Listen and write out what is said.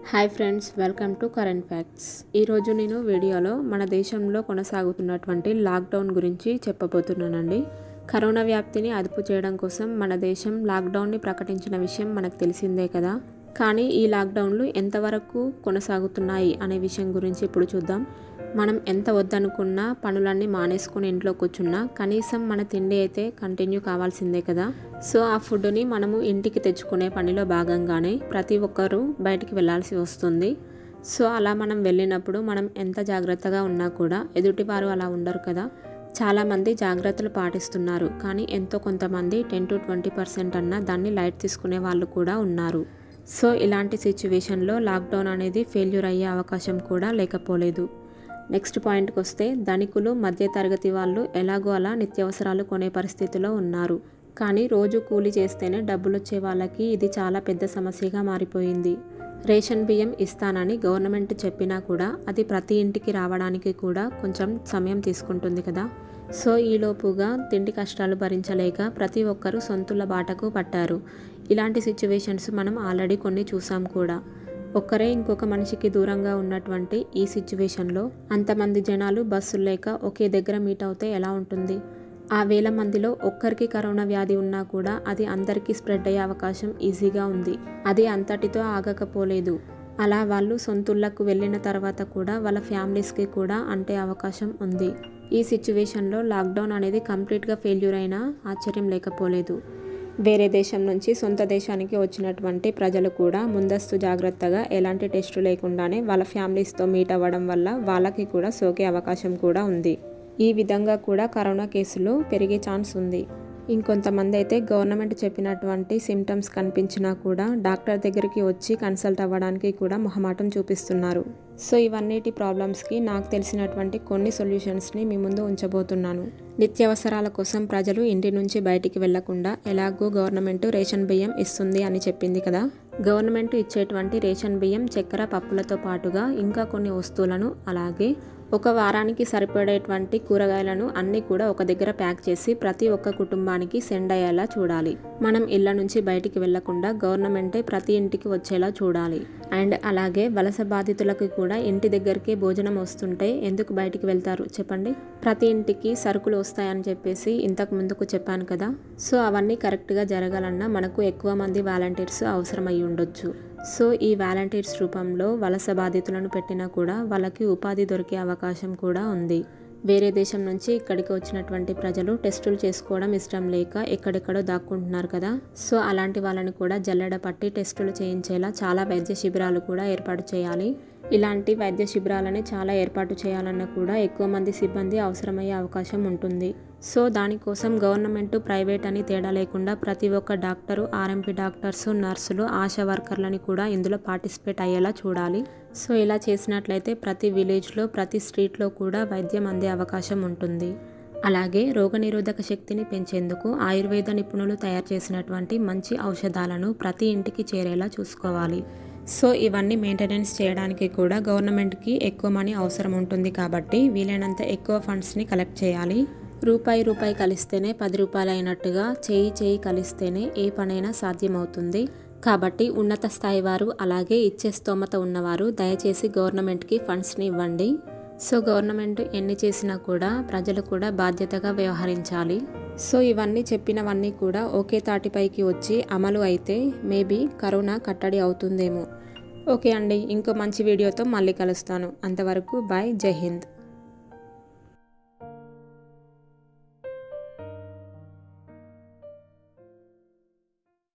hi friends welcome to current facts ఈరోజు నేను వీడియోలో మన దేశంలో కొనసాగుతున్నటువంటి లాక్డౌన్ గురించి చెప్పబోతున్నానండి కరోనా వ్యాప్తిని అదుపు చేయడం కోసం మన దేశం లాక్డౌన్ని ప్రకటించిన విషయం మనకు తెలిసిందే కదా కానీ ఈ లాక్డౌన్లు ఎంతవరకు కొనసాగుతున్నాయి అనే విషయం గురించి ఇప్పుడు చూద్దాం మనం ఎంత వద్దనుకున్నా పనులన్నీ మానేసుకొని ఇంట్లో కూర్చున్నా కనీసం మన తిండి అయితే కంటిన్యూ కావాల్సిందే కదా సో ఆ ఫుడ్ని మనము ఇంటికి తెచ్చుకునే పనిలో భాగంగానే ప్రతి ఒక్కరూ బయటికి వెళ్ళాల్సి వస్తుంది సో అలా మనం వెళ్ళినప్పుడు మనం ఎంత జాగ్రత్తగా ఉన్నా కూడా ఎదుటివారు అలా ఉండరు కదా చాలామంది జాగ్రత్తలు పాటిస్తున్నారు కానీ ఎంతో కొంతమంది టెన్ టు ట్వంటీ పర్సెంట్ అన్న దాన్ని లైట్ తీసుకునే వాళ్ళు కూడా ఉన్నారు సో ఇలాంటి సిచ్యువేషన్లో లాక్డౌన్ అనేది ఫెయిల్యూర్ అయ్యే అవకాశం కూడా లేకపోలేదు నెక్స్ట్ పాయింట్కి వస్తే ధనికులు మధ్యతరగతి వాళ్ళు ఎలాగో అలా నిత్యావసరాలు కొనే పరిస్థితిలో ఉన్నారు కానీ రోజు కూలి చేస్తేనే డబ్బులు వచ్చే వాళ్ళకి ఇది చాలా పెద్ద సమస్యగా మారిపోయింది రేషన్ బియ్యం ఇస్తానని గవర్నమెంట్ చెప్పినా కూడా అది ప్రతి ఇంటికి రావడానికి కూడా కొంచెం సమయం తీసుకుంటుంది కదా సో ఈలోపుగా తిండి కష్టాలు భరించలేక ప్రతి ఒక్కరూ సొంతుల బాటకు పట్టారు ఇలాంటి సిచ్యువేషన్స్ మనం ఆల్రెడీ కొన్ని చూసాం కూడా ఒక్కరే ఇంకొక మనిషికి దూరంగా ఉన్నటువంటి ఈ సిచ్యువేషన్లో అంతమంది జనాలు బస్సులు లేక ఒకే దగ్గర మీట్ అవుతే ఎలా ఉంటుంది ఆ వేల మందిలో ఒక్కరికి కరోనా వ్యాధి ఉన్నా కూడా అది అందరికీ స్ప్రెడ్ అయ్యే అవకాశం ఈజీగా ఉంది అది అంతటితో ఆగకపోలేదు అలా వాళ్ళు సొంతుళ్లకు వెళ్ళిన తర్వాత కూడా వాళ్ళ ఫ్యామిలీస్కి కూడా అంటే అవకాశం ఉంది ఈ సిచ్యువేషన్లో లాక్డౌన్ అనేది కంప్లీట్గా ఫెయిల్యూర్ అయినా ఆశ్చర్యం లేకపోలేదు వేరే దేశం నుంచి సొంత దేశానికి వచ్చినటువంటి ప్రజలు కూడా ముందస్తు జాగ్రత్తగా ఎలాంటి టెస్టు లేకుండానే వాళ్ళ ఫ్యామిలీస్తో మీట్ అవ్వడం వల్ల వాళ్ళకి కూడా సోకే అవకాశం కూడా ఉంది ఈ విధంగా కూడా కరోనా కేసులు పెరిగే ఛాన్స్ ఉంది ఇంకొంతమంది అయితే గవర్నమెంట్ చెప్పినటువంటి సిమ్టమ్స్ కనిపించినా కూడా డాక్టర్ దగ్గరికి వచ్చి కన్సల్ట్ అవ్వడానికి కూడా మొహమాటం చూపిస్తున్నారు సో ఇవన్నిటి ప్రాబ్లమ్స్కి నాకు తెలిసినటువంటి కొన్ని సొల్యూషన్స్ని మీ ముందు ఉంచబోతున్నాను నిత్యావసరాల కోసం ప్రజలు ఇంటి నుంచి బయటికి వెళ్లకుండా ఎలాగో గవర్నమెంట్ రేషన్ బియ్యం ఇస్తుంది అని చెప్పింది కదా గవర్నమెంట్ ఇచ్చేటువంటి రేషన్ బియ్యం చక్కెర పప్పులతో పాటుగా ఇంకా కొన్ని వస్తువులను అలాగే ఒక వారానికి సరిపడేటువంటి కూరగాయలను అన్నీ కూడా ఒక దగ్గర ప్యాక్ చేసి ప్రతి ఒక్క కుటుంబానికి సెండ్ అయ్యేలా చూడాలి మనం ఇళ్ల నుంచి బయటికి వెళ్లకుండా గవర్నమెంటే ప్రతి ఇంటికి వచ్చేలా చూడాలి అండ్ అలాగే వలస బాధితులకు కూడా ఇంటి దగ్గరికి భోజనం వస్తుంటే ఎందుకు బయటికి వెళ్తారు చెప్పండి ప్రతి ఇంటికి సరుకులు వస్తాయని చెప్పేసి ఇంతకు ముందుకు చెప్పాను కదా సో అవన్నీ కరెక్ట్గా జరగాలన్నా మనకు ఎక్కువ మంది వాలంటీర్స్ అవసరమై ఉండొచ్చు సో ఈ వాలంటీర్స్ రూపంలో వలస బాధితులను పెట్టినా కూడా వాళ్ళకి ఉపాధి దొరికే అవకాశం కూడా ఉంది వేరే దేశం నుంచి ఇక్కడికి వచ్చినటువంటి ప్రజలు టెస్టులు చేసుకోవడం ఇష్టం లేక ఎక్కడెక్కడో దాక్కుంటున్నారు కదా సో అలాంటి వాళ్ళని కూడా జల్లెడ పట్టి టెస్టులు చేయించేలా చాలా వైద్య శిబిరాలు కూడా ఏర్పాటు చేయాలి ఇలాంటి వైద్య శిబిరాలని చాలా ఏర్పాటు చేయాలన్నా కూడా ఎక్కువ మంది సిబ్బంది అవసరమయ్యే అవకాశం ఉంటుంది సో దానికోసం గవర్నమెంట్ ప్రైవేట్ అని తేడా లేకుండా ప్రతి ఒక్క డాక్టరు ఆర్ఎంపీ డాక్టర్స్ నర్సులు ఆశా వర్కర్లని కూడా ఇందులో పార్టిసిపేట్ అయ్యేలా చూడాలి సో ఇలా చేసినట్లయితే ప్రతి విలేజ్లో ప్రతి స్ట్రీట్లో కూడా వైద్యం అందే అవకాశం ఉంటుంది అలాగే రోగనిరోధక శక్తిని పెంచేందుకు ఆయుర్వేద నిపుణులు తయారు చేసినటువంటి మంచి ఔషధాలను ప్రతి ఇంటికి చేరేలా చూసుకోవాలి సో ఇవన్నీ మెయింటెనెన్స్ చేయడానికి కూడా గవర్నమెంట్కి ఎక్కువ మనీ అవసరం ఉంటుంది కాబట్టి వీలైనంత ఎక్కువ ఫండ్స్ని కలెక్ట్ చేయాలి రూపాయి రూపాయి కలిస్తేనే పది రూపాయలు అయినట్టుగా చేయి చేయి కలిస్తేనే ఏ పనైనా సాధ్యమవుతుంది కాబట్టి ఉన్నత స్థాయి వారు అలాగే ఇచ్చే స్తోమత ఉన్నవారు దయచేసి గవర్నమెంట్కి ఫండ్స్ని ఇవ్వండి సో గవర్నమెంట్ ఎన్ని చేసినా కూడా ప్రజలు కూడా బాధ్యతగా వ్యవహరించాలి సో ఇవన్నీ చెప్పినవన్నీ కూడా ఒకే తాటిపైకి వచ్చి అమలు అయితే మేబీ కరోనా కట్టడి అవుతుందేమో ఓకే అండి ఇంకో మంచి వీడియోతో మళ్ళీ కలుస్తాను అంతవరకు బాయ్ జై హింద్